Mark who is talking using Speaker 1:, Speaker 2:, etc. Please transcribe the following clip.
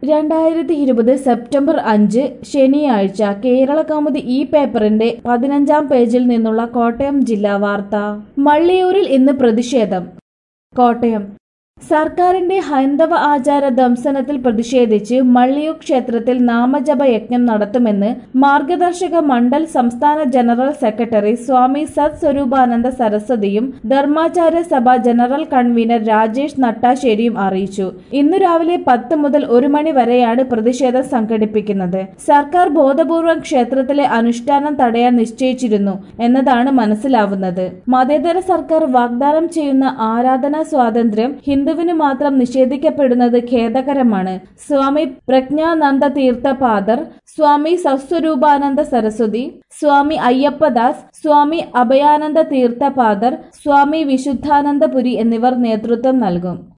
Speaker 1: രണ്ടായിരത്തി ഇരുപത് സെപ്റ്റംബർ അഞ്ച് ശനിയാഴ്ച കേരള കൗമുദി ഈ പേപ്പറിന്റെ പതിനഞ്ചാം പേജിൽ നിന്നുള്ള കോട്ടയം ജില്ലാ വാർത്ത മള്ളിയൂരിൽ ഇന്ന് പ്രതിഷേധം കോട്ടയം സർക്കാരിന്റെ ഹൈന്ദവ ആചാര ദംസനത്തിൽ പ്രതിഷേധിച്ച് മള്ളിയൂർ ക്ഷേത്രത്തിൽ നാമജപ യജ്ഞം നടത്തുമെന്ന് മാർഗദർശക മണ്ഡൽ സംസ്ഥാന ജനറൽ സെക്രട്ടറി സ്വാമി സത് സ്വരൂപാനന്ദ സരസ്വതിയും ധർമാചാര്യ സഭ ജനറൽ കൺവീനർ രാജേഷ് നട്ടാശ്ശേരിയും അറിയിച്ചു ഇന്നു രാവിലെ പത്ത് മുതൽ ഒരു മണി വരെയാണ് പ്രതിഷേധം സംഘടിപ്പിക്കുന്നത് സർക്കാർ ബോധപൂർവം ക്ഷേത്രത്തിലെ അനുഷ്ഠാനം തടയാൻ നിശ്ചയിച്ചിരുന്നു എന്നതാണ് മനസ്സിലാവുന്നത് മതേതര സർക്കാർ വാഗ്ദാനം ചെയ്യുന്ന ആരാധനാ സ്വാതന്ത്ര്യം ഹിന്ദുവിന് മാത്രം നിഷേധിക്കപ്പെടുന്നത് ഖേദകരമാണ് സ്വാമി പ്രജ്ഞാനന്ദ തീർത്ഥപാദർ സ്വാമി സസ്വരൂപാനന്ദ സരസ്വതി സ്വാമി അയ്യപ്പദാസ് സ്വാമി അഭയാനന്ദ തീർത്ഥപാദർ സ്വാമി വിശുദ്ധാനന്ദപുരി എന്നിവർ നേതൃത്വം നൽകും